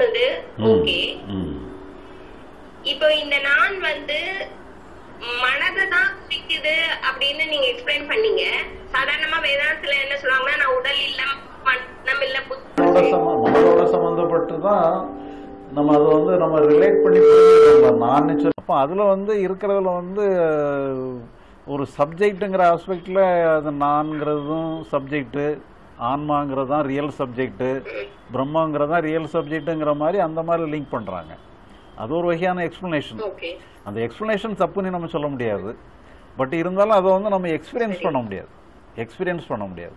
தோணுது ம், ஓகே ம். இப்போ இந்த நான் வந்து மனதை தான் குறிக்குது அப்படின்னு நீங்க எக்ஸ்பிளைன் பண்ணீங்க சாதாரணமா வேதாந்தத்துல என்ன சொல்லுவாங்கன்னா நான் உடல் இல்ல மனம் இல்ல புத்தி மனதோட சம்ம- மனதோட சம்மந்தப்பட்டு தான் நம்ம அதை வந்து நம்ம ரிலேட் பண்ணி புரிஞ்சுக்கிறோம் நான் சொல்லி அப்போ அதில் வந்து இருக்கிறதுல வந்து அஹ், ஒரு சப்ஜெக்ட்டுங்கிற ஆஸ்பெக்டில் அது நான்கிறதும் சப்ஜெக்ட்டு ஆன்மாங்கிறது தான் ரியல் சப்ஜெக்ட்டு பிரம்மாங்கிறது தான் ரியல் சப்ஜெக்ட்டுங்கிற மாதிரி அந்த மாதிரி லிங்க் பண்ணுறாங்க அது ஒரு வகையான எக்ஸ்ப்ளனேஷன் ஓகே அந்த எக்ஸ்ப்ளனேஷன் தப்புன்னு நம்ம சொல்ல முடியாது பட் இருந்தாலும் அதை வந்து நம்ம எக்ஸ்பீரியன்ஸ் பண்ண முடியாது எக்ஸ்பீரியன்ஸ் பண்ண முடியாது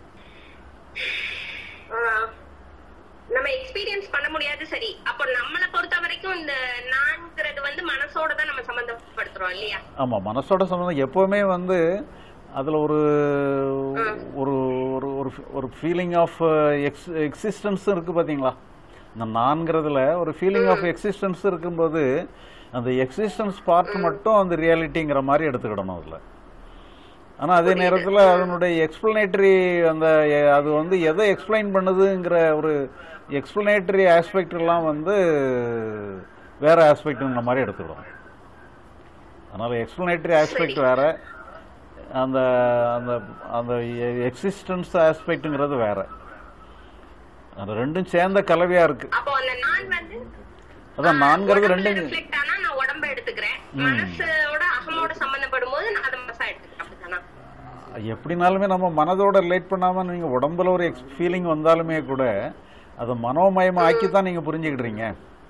நம்ம எக்ஸ்பீரியன்ஸ் பண்ண முடியாது சரி அப்போ நம்மளை பொறுத்த வரைக்கும் இந்த நான்கிறது வந்து மனசோட தான் நம்ம சம்பந்தப்படுத்துறோம் இல்லையா ஆமாம் மனசோட சம்மந்தம் எப்போவுமே வந்து அதில் ஒரு ஒரு ஒரு ஒரு ஒரு ஃபீலிங் ஆஃப் எக்ஸ் எக்ஸிஸ்டன்ஸ் இருக்குது பார்த்தீங்களா இந்த நான்கிறதுல ஒரு ஃபீலிங் ஆஃப் எக்ஸிஸ்டன்ஸ் இருக்கும்போது அந்த எக்ஸிஸ்டன்ஸ் பார்ட் மட்டும் அந்த ரியாலிட்டிங்கிற மாதிரி எடுத்துக்கிடணும் அதில் ஆனால் அதே நேரத்தில் அதனுடைய எக்ஸ்பிளனேட்டரி அந்த எ- அது வந்து எதை எக்ஸ்பிளைன் பண்ணுதுங்கிற ஒரு எக்ஸ்பிளனேட்டரி ஆஸ்பெக்ட் எல்லாம் வந்து வேற ஆஸ்பெக்ட்டுங்கிற மாதிரி எடுத்துக்கிடணும் அதனால் எக்ஸ்பிளனேட்டரி ஆஸ்பெக்ட் வேற அந்த அந்த அந்த எக்ஸிஸ்டன்ஸ் ஆஸ்பெக்ட்டுங்கிறது வேற அந்த ரெண்டும் சேர்ந்த கலவையா இருக்கு அப்போ அந்த நான் வந்து அதான் நான்கிறது ரெண்டும் ரிஃப்ளெக்ட் ஆனா நான் உடம்ப எடுத்துக்கிறேன் மனசோட அகமோட சம்பந்தப்படும் போது நான் அதை மனசா எடுத்துக்கிறேன் அப்படிதானா எப்படினாலுமே நம்ம மனதோட ரிலேட் பண்ணாம நீங்க உடம்புல ஒரு எக்ஸ் ஃபீலிங் வந்தாலுமே கூட அதை மனோமயம் ஆக்கி தான் நீங்க புரிஞ்சுக்கிடுறீங்க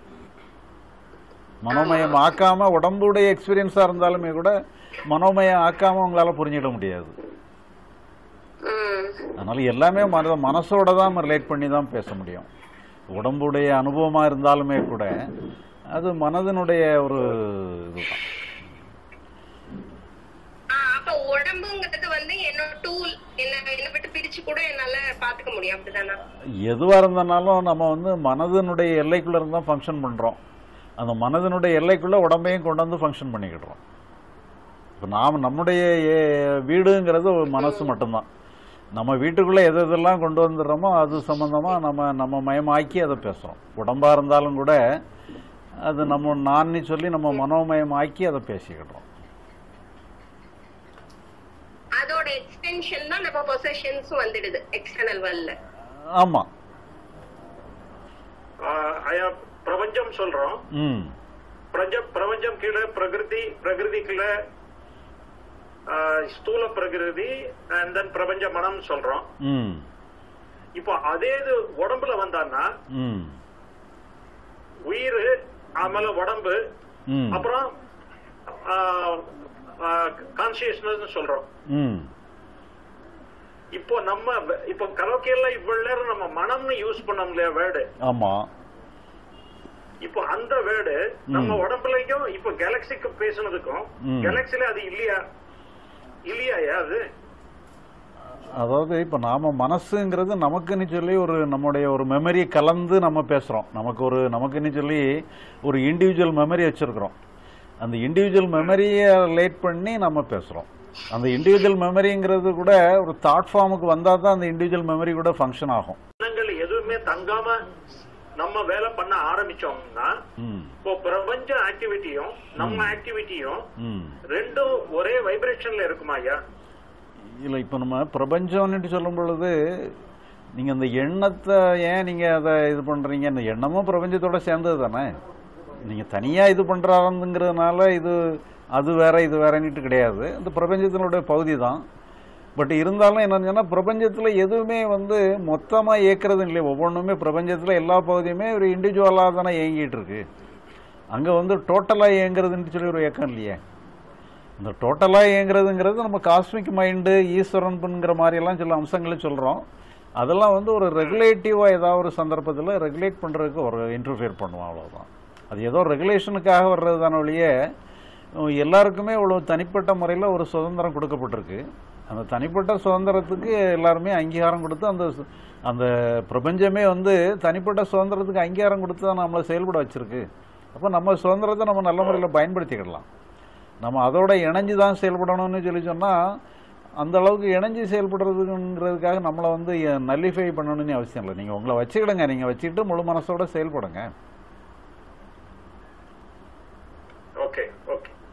மனோமயம் ஆக்காம உடம்புடைய எக்ஸ்பீரியன்ஸா இருந்தாலுமே கூட மனோமயம் ஆக்காம உங்களால புரிஞ்சிட முடியாது ம் அதனால எல்லாமே மன மனசோட தான் ரிலேட் பண்ணி தான் பேச முடியும் உடம்புடைய அனுபவமா இருந்தாலுமே கூட அது மனதினுடைய ஒரு இதுதான் ஆ, அப்ப உடம்புங்கிறது வந்து என்னோட டூல் என்ன என்ன விட்டு பிரிச்சு கூட என்னால பாத்துக்க முடியும் அப்படிதானா எதுவா இருந்தனாலும் நம்ம வந்து மனதினுடைய எல்லைக்குள்ள இருந்து தான் ஃபங்க்ஷன் பண்றோம் அந்த மனதினுடைய எல்லைக்குள்ள உடம்பையும் கொண்டு வந்து ஃபங்க்ஷன் பண்ணிக்கிடுறோம் இப்போ நாம் நம்முடைய ஏ- வீடுங்கிறது ஒரு மனசு மட்டும்தான் நம்ம வீட்டுக்குள்ள எது எதெல்லாம் கொண்டு வந்துடுறோமோ அது சம்பந்தமா நம்ம நம்ம மயமாக்கி அதை பேசுறோம் உடம்பா இருந்தாலும் கூட அது நம்ம நான்னு சொல்லி நம்ம மனோமயமாக்கி அதை பேசிக்கிடுறோம் அதோட எக்ஸ்டென்ஷன் தான் நம்ம பொசஷன்ஸும் வந்துடுது எக்ஸ்டர்னல் வேர்ல்ட்ல ஆமா ஆஹ் ஐயா பிரபஞ்சம் சொல்றோம் ம் பிரபஞ்சம் பிரபஞ்சம் கீழே பிரகிருதி பிரகிருதி கீழே ஆஹ் ஸ்தூல பிரகிருதி அண்ட் தென் பிரபஞ்ச மனம் சொல்றோம் ம் இப்போ அதே இது உடம்புல வந்தான்னா ம் உயிர் ஆಮೇಲೆ உடம்பு ம் அப்புறம் கான்சியஸ்னஸ் சொல்றோம் ம் இப்போ நம்ம வ- இப்போ கலோக்கியல்ல இவ்வளவு நேரம் நம்ம மனம்னு யூஸ் பண்ணோம் இல்லையா வேர்டு ஆமா இப்போ அந்த வேர்டு நம்ம உடம்புலயும் இப்போ கேலக்சிக்கு பேசுனதுக்கும் ம். கேலக்சில அது இல்லையா இல்லையா அது அதாவது இப்போ நாம மனசுங்கிறது நமக்குன்னு சொல்லி ஒரு நம்முடைய ஒரு மெமரி கலந்து நம்ம பேசுறோம் நமக்கு ஒரு நமக்குன்னு சொல்லி ஒரு இண்டிவிஜுவல் மெமரி வச்சிருக்கிறோம் அந்த இண்டிவிஜுவல் மெமரியை ரிலேட் பண்ணி நம்ம பேசுறோம் அந்த இண்டிவிஜுவல் மெமரிங்கிறது கூட ஒரு தாட் ஃபார்முக்கு வந்தால் தான் அந்த இண்டிவிஜுவல் மெமரி கூட ஃபங்க்ஷன் ஆகும் எண்ணங்கள் எதுவுமே தங்காம நம்ம வேலை பண்ண ஆரம்பிச்சோம்னா ம் இப்போ பிரபஞ்ச ஆக்டிவிட்டியும் நம்ம ஆக்டிவிட்டியும் ம் ரெண்டும் ஒரே வைப்ரேஷன்ல இருக்குமா ஐயா இல்லை இப்போ நம்ம பிரபஞ்சம்னு சொல்லும் பொழுது நீங்கள் அந்த எண்ணத்தை ஏன் நீங்கள் அதை இது பண்ணுறீங்க இந்த எண்ணமும் பிரபஞ்சத்தோட சேர்ந்தது தானே நீங்கள் தனியாக இது பண்ணுறாருங்கிறதுனால இது அது வேற இது வேறன்னுட்டு கிடையாது இந்த பிரபஞ்சத்தினுடைய பகுதி தான் பட் இருந்தாலும் என்னன்னு சொன்னால் பிரபஞ்சத்தில் எதுவுமே வந்து மொத்தமாக இயக்கிறது இல்லையே ஒவ்வொன்றுமே பிரபஞ்சத்தில் எல்லா பகுதியுமே ஒரு இண்டிவிஜுவலாக தானே இயங்கிட்டு இருக்கு அங்கே வந்து டோட்டலாக இயங்குறதுன்னு சொல்லி ஒரு இயக்கம் இல்லையே இந்த டோட்டலாக இயங்குறதுங்கிறது நம்ம காஸ்மிக் மைண்டு ஈஸ்வரன்ங்கிற மாதிரியெல்லாம் சில அம்சங்களை சொல்கிறோம் அதெல்லாம் வந்து ஒரு ரெகுலேட்டிவாக ஏதாவது ஒரு சந்தர்ப்பத்தில் ரெகுலேட் பண்ணுறதுக்கு ஒரு இன்டர்ஃபியர் பண்ணுவோம் அவ்வளவுதான் அது ஏதோ ரெகுலேஷனுக்காக வர்றது தானே ஒழிய அஹ் எல்லாருக்குமே இவ்வளோ தனிப்பட்ட முறையில் ஒரு சுதந்திரம் கொடுக்கப்பட்டிருக்கு அந்த தனிப்பட்ட சுதந்திரத்துக்கு எல்லாருமே அங்கீகாரம் கொடுத்து அந்த சு- அந்த பிரபஞ்சமே வந்து தனிப்பட்ட சுதந்திரத்துக்கு அங்கீகாரம் கொடுத்து தான் நம்மளை செயல்பட வச்சிருக்கு அப்போ நம்ம சுதந்திரத்தை நம்ம நல்ல முறையில் பயன்படுத்திக்கிடலாம் நம்ம அதோட இணைஞ்சு தான் செயல்படணும்னு சொல்லி சொன்னால் அந்த அளவுக்கு இணைஞ்சு செயல்படுறதுங்கிறதுக்காக நம்மளை வந்து நல்லிஃபை பண்ணணும்னு அவசியம் இல்லை நீங்கள் உங்களை வச்சுக்கிடுங்க நீங்கள் வச்சுக்கிட்டு முழு மனசோட செயல்படுங்க ஓகே ஓகே